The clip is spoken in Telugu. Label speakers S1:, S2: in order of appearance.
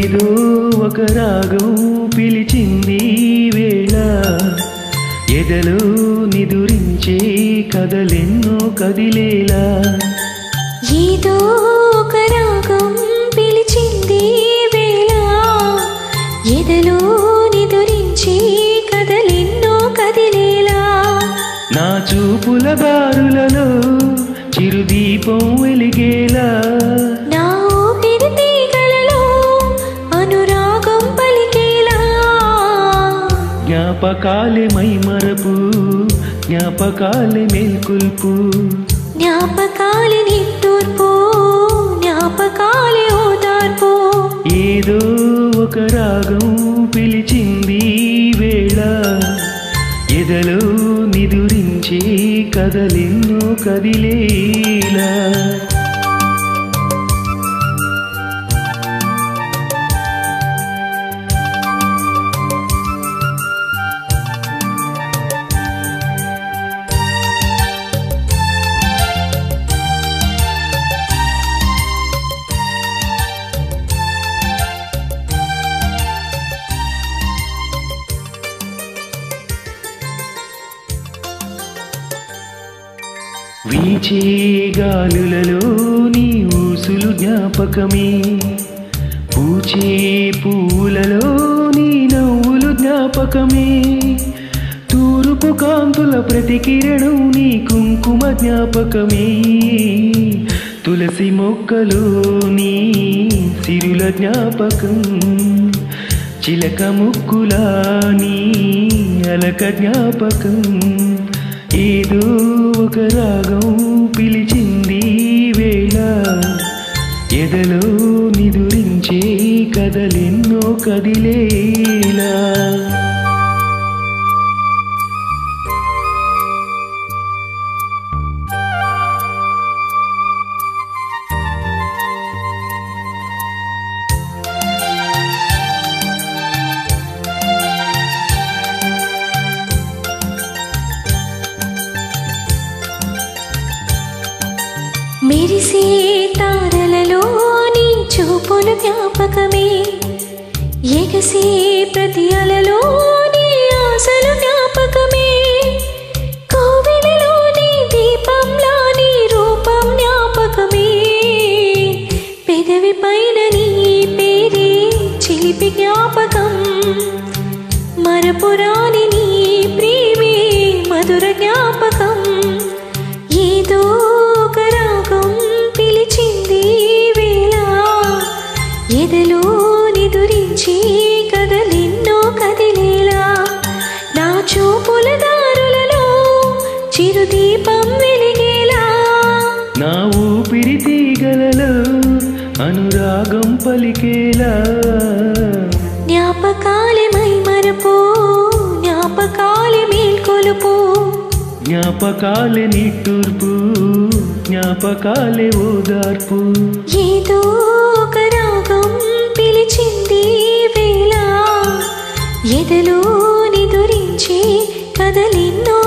S1: ఏదో ఒక రాగం పిలిచింది వేళ ఎదలో నిదురించే కదలెన్నో కదిలేలా
S2: ఏదో ఒక రాగం పిలిచింది వేళ ఎదలో నిదురించి కదలెన్నో కదిలేలా
S1: నా చూపుల బారులలో చిరుదీపం వెలిగేలా
S2: నా ఊపిరి తీగలలో అనురాగం పలికేలా
S1: జ్ఞాపకాలే మైమరపు జ్ఞాపకాలే మేల్కొల్పు
S2: జ్ఞాపకాలి నిట్టూర్పు జ్ఞాపకాలి ఓదార్పు
S1: ఏదో ఒక రాగం పిలిచింది వేళ ఎదలో నిదురించే కదలెన్నో కదిలేలా వీచే గాలులలో నీ ఊసులు జ్ఞాపకమే పూచే పూలలో నీ నవ్వులు జ్ఞాపకమే తూర్పు కాంతుల ప్రతి కిరణం నీ కుంకుమ జ్ఞాపకమే తులసి మొక్కలు నీ సిరుల జ్ఞాపకం చిలక ముక్కులా నీ అలక జ్ఞాపకం ఏదో ఒక రాగం పిలిచింది వేళ ఎదలో నిదురించే కదలెన్నో కదిలేలా
S2: మెరిసే తారలలో నీ చూపులు జ్ఞాపకమే ఎగసే ప్రతి అలలో నీ ఆశలు జ్ఞాపకమే కోవెలలో నీ దీపంలో నీ రూపం జ్ఞాపకమే పెదవి పైన నీ పేరే చిలిపి జ్ఞాపకం మరపురాని నీ ప్రేమే మధుర జ్ఞాపకం ఏదో ఒక రాగం పిలిచింది వేళ ఎదలో నిదురించి కదలెన్నో కదిలేలా నా చూపుల దారులలో చిరుదీపం వెలిగేలా
S1: నా ఊపిరి తీగలలో అనురాగం పలికేలా
S2: జ్ఞాపకాలే మైమరపు జ్ఞాపకాలే మేల్కొలుపు
S1: జ్ఞాపకాలే నిట్టూర్పు జ్ఞాపకాలే ఓదార్పు
S2: ఏదో ఒక రాగం పిలిచింది వేళ ఎదలో నిదురించి కదలెన్నో